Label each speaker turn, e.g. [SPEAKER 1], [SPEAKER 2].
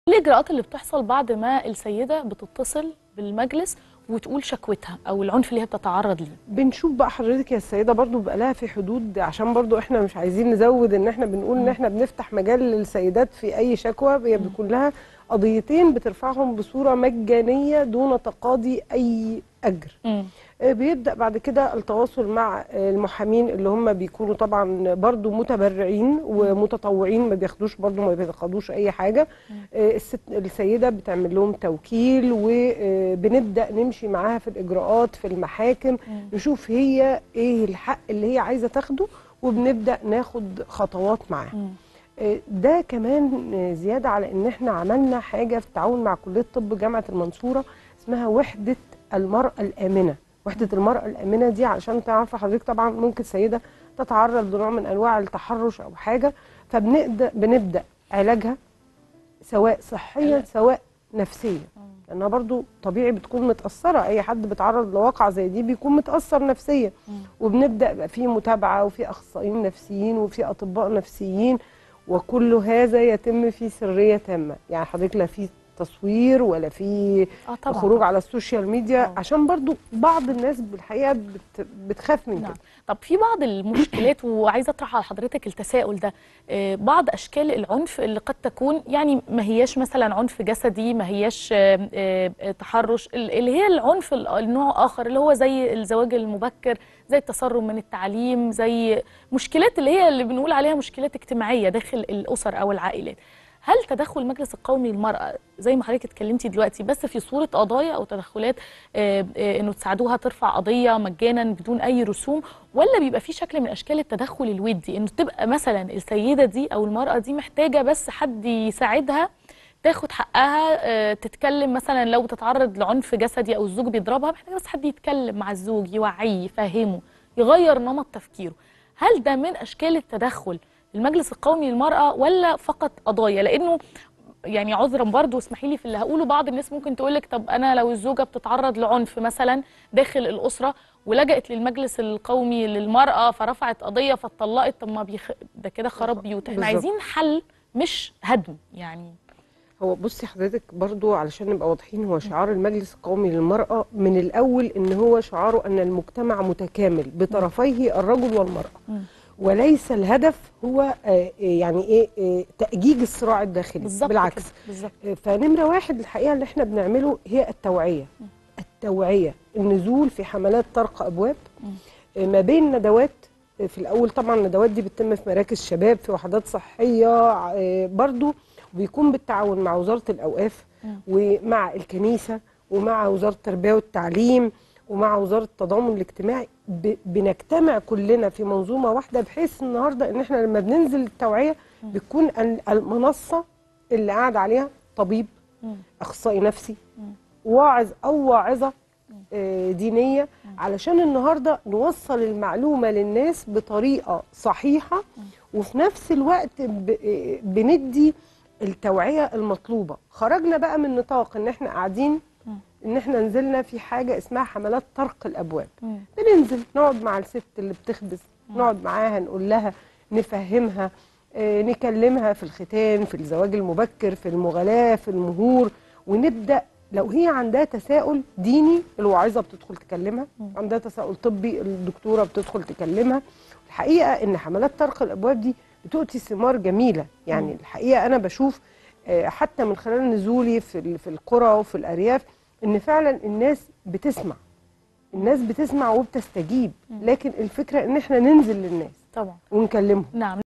[SPEAKER 1] الاجراءات اللي بتحصل بعد ما السيده بتتصل بالمجلس وتقول شكوتها او العنف اللي هي بتتعرض ليه
[SPEAKER 2] بنشوف بقى حضرتك يا السيده برضو بقى لها في حدود عشان برضو احنا مش عايزين نزود ان احنا بنقول ان احنا بنفتح مجال للسيدات في اي شكوى هي بيكون لها قضيتين بترفعهم بصوره مجانيه دون تقاضي اي اجر
[SPEAKER 1] مم.
[SPEAKER 2] آه، بيبدا بعد كده التواصل مع آه، المحامين اللي هم بيكونوا طبعا برضو متبرعين ومتطوعين ما بياخدوش برضو ما بياخدوش اي حاجه آه، الست السيده بتعمل لهم توكيل وبنبدا نمشي معاها في الاجراءات في المحاكم نشوف هي ايه الحق اللي هي عايزه تاخده وبنبدا ناخد خطوات معاها
[SPEAKER 1] مم.
[SPEAKER 2] آه، ده كمان آه، زياده على ان احنا عملنا حاجه في التعاون مع كليه طب جامعه المنصوره اسمها وحده المراه الامنه وحده المراه الامنه دي علشان تعرف حضرتك طبعا ممكن سيده تتعرض لنوع من انواع التحرش او حاجه فبنبدا بنبدا علاجها سواء صحيا سواء نفسيا لانها برضو طبيعي بتكون متاثره اي حد بيتعرض لواقعه زي دي بيكون متاثر نفسيا وبنبدا يبقى في متابعه وفي اخصائيين نفسيين وفي اطباء نفسيين وكل هذا يتم في سريه تامه يعني حضرتك لا في تصوير ولا في
[SPEAKER 1] اه طبعا
[SPEAKER 2] خروج على السوشيال ميديا
[SPEAKER 1] آه.
[SPEAKER 2] عشان برضو بعض الناس بالحقيقه بت بتخاف من
[SPEAKER 1] نعم
[SPEAKER 2] كده
[SPEAKER 1] طب في بعض المشكلات وعايزه اطرح على حضرتك التساؤل ده آه، بعض اشكال العنف اللي قد تكون يعني ما هياش مثلا عنف جسدي ما هياش آه، آه، تحرش ال- اللي هي العنف ال- النوع اخر اللي هو زي الزواج المبكر زي التسرب من التعليم زي مشكلات اللي هي اللي بنقول عليها مشكلات اجتماعيه داخل الاسر او العائلات هل تدخل المجلس القومي للمرأة زي ما حضرتك اتكلمتي دلوقتي بس في صورة قضايا أو تدخلات آه، آه، إنه تساعدوها ترفع قضية مجانا بدون أي رسوم ولا بيبقى في شكل من أشكال التدخل الودي إنه تبقى مثلا السيدة دي أو المرأة دي محتاجة بس حد يساعدها تاخد حقها آه، تتكلم مثلا لو تتعرض لعنف جسدي أو الزوج بيضربها محتاجة بس حد يتكلم مع الزوج يوعيه يفهمه يغير نمط تفكيره هل ده من أشكال التدخل المجلس القومي للمرأة ولا فقط قضايا لأنه يعني عذرا برضو اسمحي لي في اللي هقوله بعض الناس ممكن تقول لك طب انا لو الزوجه بتتعرض لعنف مثلا داخل الاسره ولجأت للمجلس القومي للمراه فرفعت قضيه فاتطلقت طب ما بيخ... ده كده خراب بيوت احنا
[SPEAKER 2] بالظبط.
[SPEAKER 1] عايزين حل مش هدم يعني
[SPEAKER 2] هو بصي حضرتك برضو علشان نبقى واضحين هو شعار المجلس القومي للمرأة من الأول إن هو شعاره أن المجتمع متكامل بطرفيه الرجل والمرأة
[SPEAKER 1] مم.
[SPEAKER 2] وليس الهدف هو آه، يعني إيه آه، تأجيج الصراع الداخلي
[SPEAKER 1] بالظبط
[SPEAKER 2] بالعكس
[SPEAKER 1] كده، بالظبط
[SPEAKER 2] آه، فنمرة واحد الحقيقة اللي احنا بنعمله هي التوعية التوعية النزول في حملات طرق أبواب آه، ما بين ندوات آه، في الأول طبعا الندوات دي بتتم في مراكز شباب في وحدات صحية آه، برضو بيكون بالتعاون مع وزارة الأوقاف ومع الكنيسة ومع وزارة التربية والتعليم ومع وزارة التضامن الاجتماعي ب- بنجتمع كلنا في منظومة واحدة بحيث النهاردة ان احنا لما بننزل التوعية بتكون ال- المنصة اللي قاعد عليها طبيب
[SPEAKER 1] مم.
[SPEAKER 2] اخصائي نفسي واعظ او واعظة آه، دينية علشان النهاردة نوصل المعلومة للناس بطريقة صحيحة وفي نفس الوقت ب- آه، بندي التوعية المطلوبة خرجنا بقى من نطاق ان احنا قاعدين ان احنا نزلنا في حاجة اسمها حملات طرق الابواب
[SPEAKER 1] مم.
[SPEAKER 2] بننزل نقعد مع الست اللي بتخبز نقعد معاها نقول لها نفهمها آه، نكلمها في الختان في الزواج المبكر في المغالاة في المهور ونبدأ لو هي عندها تساؤل ديني الواعظة بتدخل تكلمها عندها تساؤل طبي الدكتورة بتدخل تكلمها الحقيقة ان حملات طرق الابواب دي بتؤتي ثمار جميلة يعني الحقيقة انا بشوف آه، حتى من خلال نزولي في ال- في القرى وفي الارياف ان فعلا الناس بتسمع الناس بتسمع وبتستجيب لكن الفكره ان احنا ننزل للناس
[SPEAKER 1] طبعا
[SPEAKER 2] ونكلمهم
[SPEAKER 1] نعم